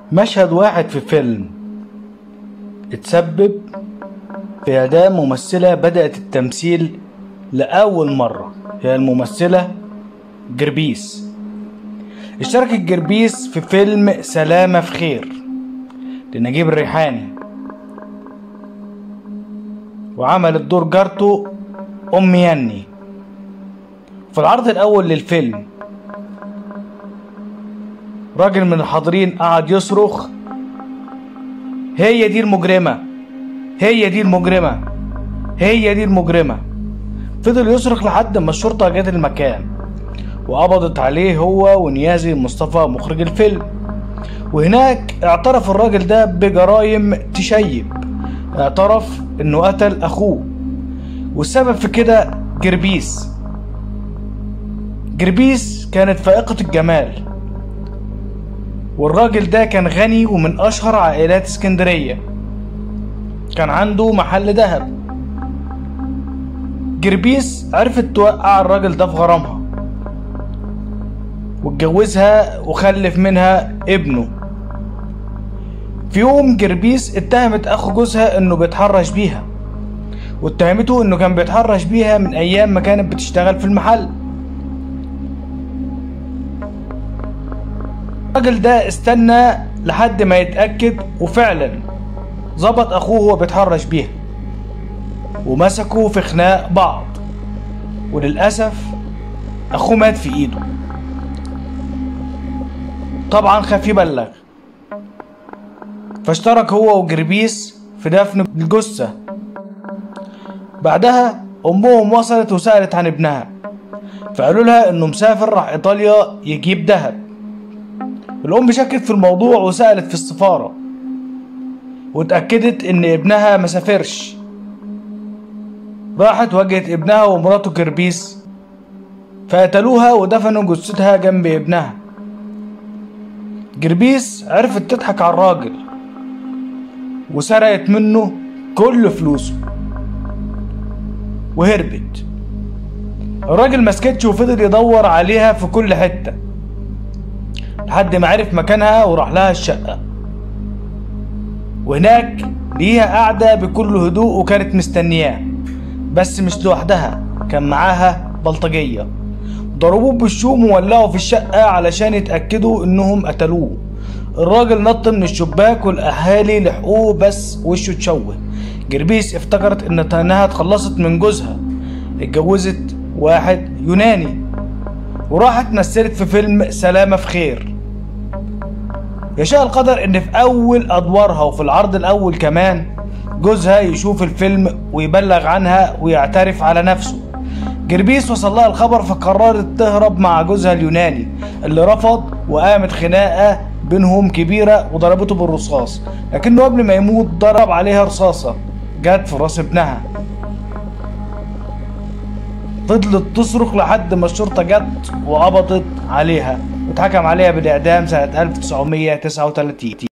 مشهد واحد في فيلم اتسبب في إعدام ممثلة بدأت التمثيل لأول مرة هي الممثلة جربيس اشتركت جربيس في فيلم سلامة في خير لنجيب الريحاني وعملت دور جارته أم يني في العرض الأول للفيلم راجل من الحاضرين قعد يصرخ هي دي المجرمة هي دي المجرمة هي دي المجرمة فضل يصرخ لحد ما الشرطة جت المكان وقبضت عليه هو ونيازي مصطفى مخرج الفيلم وهناك اعترف الراجل ده بجرائم تشيب اعترف انه قتل اخوه والسبب في كده جربيس جربيس كانت فائقة الجمال والراجل ده كان غني ومن اشهر عائلات اسكندرية كان عنده محل ذهب جربيس عرفت توقع الراجل ده في غرامها واتجوزها وخلف منها ابنه في يوم جربيس اتهمت اخو جوزها انه بيتحرش بيها واتهمته انه كان بيتحرش بيها من ايام ما كانت بتشتغل في المحل الراجل ده استنى لحد ما يتأكد وفعلا ظبط اخوه وهو بيتحرش بيها ومسكوا في خناق بعض وللأسف اخوه مات في ايده طبعا خاف يبلغ فاشترك هو وجربيس في دفن الجثة بعدها أمهم وصلت وسألت عن ابنها فقالوا لها إنه مسافر راح إيطاليا يجيب دهب الأم شكت في الموضوع وسألت في السفارة واتأكدت إن ابنها مسافرش راحت واجهت ابنها ومراته جربيس فقتلوها ودفنوا جثتها جنب ابنها جربيس عرفت تضحك على الراجل وسرقت منه كل فلوسه وهربت الراجل مسكتش وفضل يدور عليها في كل حتة لحد ما عرف مكانها وراح لها الشقة وهناك ليها قاعدة بكل هدوء وكانت مستنياه بس مش لوحدها كان معاها بلطجية ضربوه بالشوم وولعوا في الشقة علشان يتأكدوا انهم قتلوه الراجل نط من الشباك والاهالي لحقوه بس وشه اتشوه جربيس افتكرت ان انها اتخلصت من جوزها اتجوزت واحد يوناني وراحت مثلت في فيلم سلامة في خير يشاء القدر ان في اول ادوارها وفي العرض الاول كمان جوزها يشوف الفيلم ويبلغ عنها ويعترف على نفسه جربيس وصل لها الخبر فقررت تهرب مع جوزها اليوناني اللي رفض وقامت خناقه بينهم كبيره وضربته بالرصاص لكنه قبل ما يموت ضرب عليها رصاصه جت في راس ابنها فضلت تصرخ لحد ما الشرطه جت وقبضت عليها واتحكم عليها بالاعدام سنه 1939